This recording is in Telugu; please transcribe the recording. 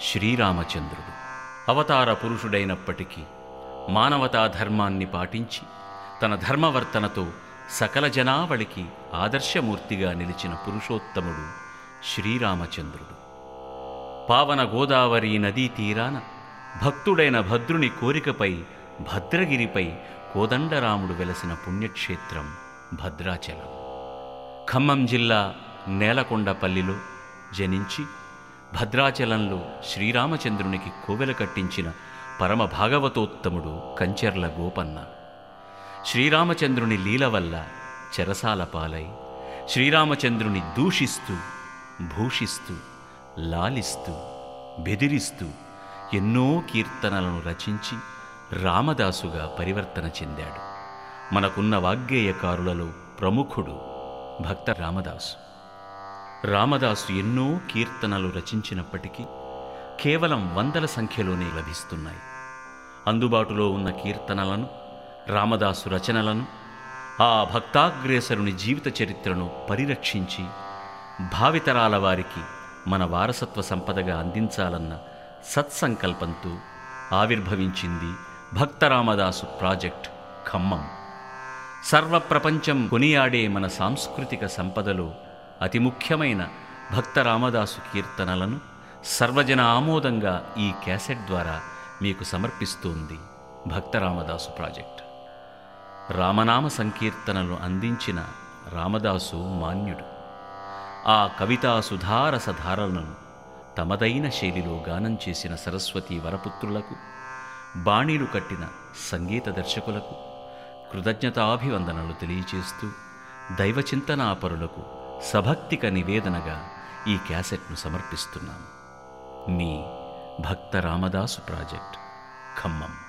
శ్రీరామచంద్రుడు అవతార పురుషుడైనప్పటికీ మానవతా ధర్మాన్ని పాటించి తన ధర్మవర్తనతో సకల జనావళికి ఆదర్శమూర్తిగా నిలిచిన పురుషోత్తముడు శ్రీరామచంద్రుడు పావన గోదావరి నదీ తీరాన భక్తుడైన భద్రుని కోరికపై భద్రగిరిపై కోదండరాముడు వెలసిన పుణ్యక్షేత్రం భద్రాచలం ఖమ్మం జిల్లా నేలకొండపల్లిలో జనించి భద్రాచలంలో శ్రీరామచంద్రునికి కోవెల కట్టించిన పరమ భాగవతోత్తముడు కంచెర్ల గోపన్న శ్రీరామచంద్రుని లీల వల్ల చెరసాల పాలై శ్రీరామచంద్రుని దూషిస్తూ భూషిస్తూ లాలిస్తూ బెదిరిస్తూ ఎన్నో కీర్తనలను రచించి రామదాసుగా పరివర్తన చెందాడు మనకున్న వాగ్గేయకారులలో ప్రముఖుడు భక్త రామదాసు రామదాసు ఎన్నో కీర్తనలు రచించినప్పటికీ కేవలం వందల సంఖ్యలోనే లభిస్తున్నాయి అందుబాటులో ఉన్న కీర్తనలను రామదాసు రచనలను ఆ భక్తాగ్రేసరుని జీవిత చరిత్రను పరిరక్షించి భావితరాల వారికి మన వారసత్వ సంపదగా అందించాలన్న సత్సంకల్పంతో ఆవిర్భవించింది భక్తరామదాసు ప్రాజెక్ట్ ఖమ్మం సర్వప్రపంచం కొనియాడే మన సాంస్కృతిక సంపదలో అతి ముఖ్యమైన భక్త రామదాసు కీర్తనలను సర్వజన ఆమోదంగా ఈ క్యాసెట్ ద్వారా మీకు సమర్పిస్తోంది భక్త రామదాసు ప్రాజెక్ట్ రామనామ సంకీర్తనలు అందించిన రామదాసు మాన్యుడు ఆ కవితా సుధారసధారలను తమదైన శైలిలో గానం చేసిన సరస్వతి వరపుత్రులకు బాణీలు కట్టిన సంగీత దర్శకులకు కృతజ్ఞతాభివందనలు తెలియచేస్తూ దైవచింతనాపరులకు సభక్తిక నివేదనగా ఈ క్యాసెట్ను సమర్పిస్తున్నాం మీ భక్త రామదాసు ప్రాజెక్ట్ ఖమ్మం